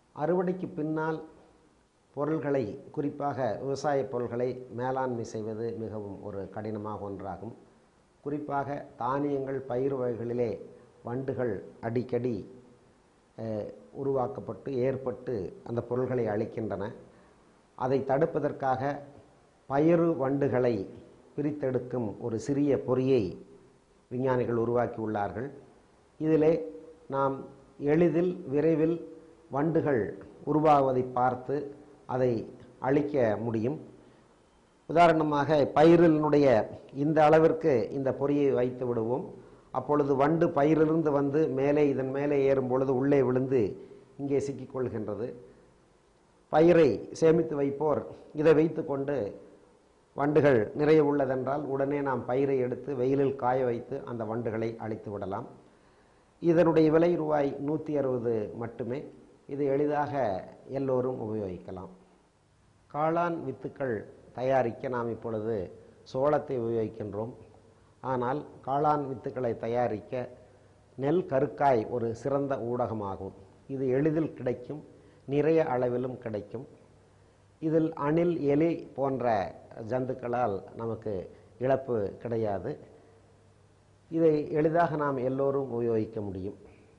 அறுவடைக்கு பின்னால் பொருள்களை குறிப்பாக விவசாய பொருள்களை மேலாண்மை செய்வது மிகவும் ஒரு கடினமாக ஒன்றாகும் குறிப்பாக தானியங்கள் பயிர் வகைகளிலே வண்டுகள் அடிக்கடி அஹ், உருவாக்கப்பட்டு ஏற்பட்டு அந்த பொருள்களை அளிக்கின்றன அதை தடுப்பதற்காக பயிறு வண்டுகளை பிரித்தெடுக்கும் ஒரு சிறிய பொறியை விஞ்ஞானிகள் உருவாக்கியுள்ளார்கள் இதிலே நாம் எளிதில் விரைவில் வண்டுகள் உருவாவதை பார்த்து அதை அழிக்க முடியும் உதாரணமாக பயிரினுடைய இந்த அளவிற்கு இந்த பொறியை வைத்து விடுவோம் அப்பொழுது வண்டு பயிரிலிருந்து வந்து மேலே இதன் மேலே ஏறும் பொழுது உள்ளே விழுந்து இங்கே சிக்கிக்கொள்கின்றது பயிரை சேமித்து வைப்போர் இதை வைத்துக்கொண்டு வண்டுகள் நிறைய உள்ளதென்றால் உடனே நாம் பயிரை எடுத்து வெயிலில் காய வைத்து அந்த வண்டுகளை அழித்து விடலாம் இதனுடைய விலை ரூபாய் நூற்றி அறுபது மட்டுமே இது எளிதாக எல்லோரும் உபயோகிக்கலாம் காளான் வித்துக்கள் தயாரிக்க நாம் இப்பொழுது சோளத்தை உபயோகிக்கின்றோம் ஆனால் காளான் வித்துக்களை தயாரிக்க நெல் கருக்காய் ஒரு சிறந்த ஊடகமாகும் இது எளிதில் கிடைக்கும் நிறைய அளவிலும் கிடைக்கும் இதில் அணில் எலி போன்ற ஜந்துக்களால் நமக்கு இழப்பு கிடையாது இதை எளிதாக நாம் எல்லோரும் உபயோகிக்க முடியும்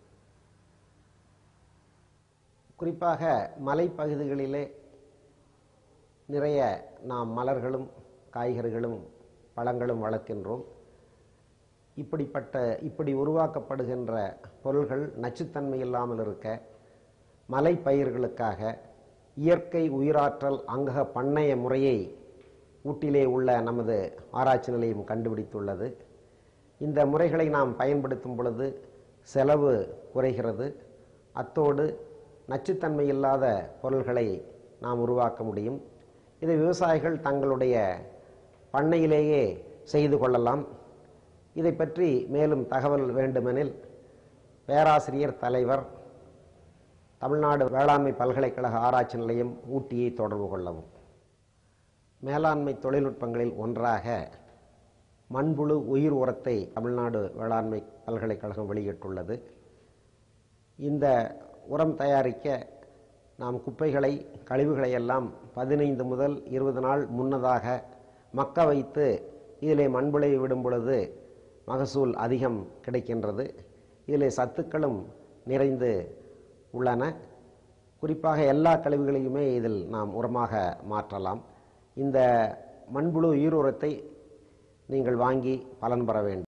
குறிப்பாக மலைப்பகுதிகளிலே நிறைய நாம் மலர்களும் காய்கறிகளும் பழங்களும் வளர்க்கின்றோம் இப்படிப்பட்ட இப்படி உருவாக்கப்படுகின்ற பொருள்கள் நச்சுத்தன்மை இல்லாமல் இருக்க மலை பயிர்களுக்காக இயற்கை உயிராற்றல் அங்கக பண்ணைய முறையை ஊட்டிலே உள்ள நமது ஆராய்ச்சி நிலையம் கண்டுபிடித்துள்ளது இந்த முறைகளை நாம் பயன்படுத்தும் பொழுது செலவு குறைகிறது அத்தோடு நச்சுத்தன்மை இல்லாத பொருள்களை நாம் உருவாக்க முடியும் இதை விவசாயிகள் தங்களுடைய பண்ணையிலேயே செய்து கொள்ளலாம் இதை பற்றி மேலும் தகவல் வேண்டுமெனில் பேராசிரியர் தலைவர் தமிழ்நாடு வேளாண்மை பல்கலைக்கழக ஆராய்ச்சி நிலையம் ஊட்டியை தொடர்பு கொள்ளவும் மேலாண்மை தொழில்நுட்பங்களில் ஒன்றாக மண்புழு உயிர் உரத்தை தமிழ்நாடு வேளாண்மை பல்கலைக்கழகம் வெளியிட்டுள்ளது இந்த உரம் தயாரிக்க நாம் குப்பைகளை கழிவுகளை எல்லாம் பதினைந்து முதல் இருபது நாள் முன்னதாக மக்க வைத்து இதிலே மண்புழை விடும் பொழுது மகசூல் அதிகம் கிடைக்கின்றது இதிலே சத்துக்களும் நிறைந்து உள்ளன குறிப்பாக எல்லா கழிவுகளையுமே இதில் நாம் உரமாக மாற்றலாம் இந்த மண்புழு உயிர் உரத்தை நீங்கள் வாங்கி பலன் பெற வேண்டும்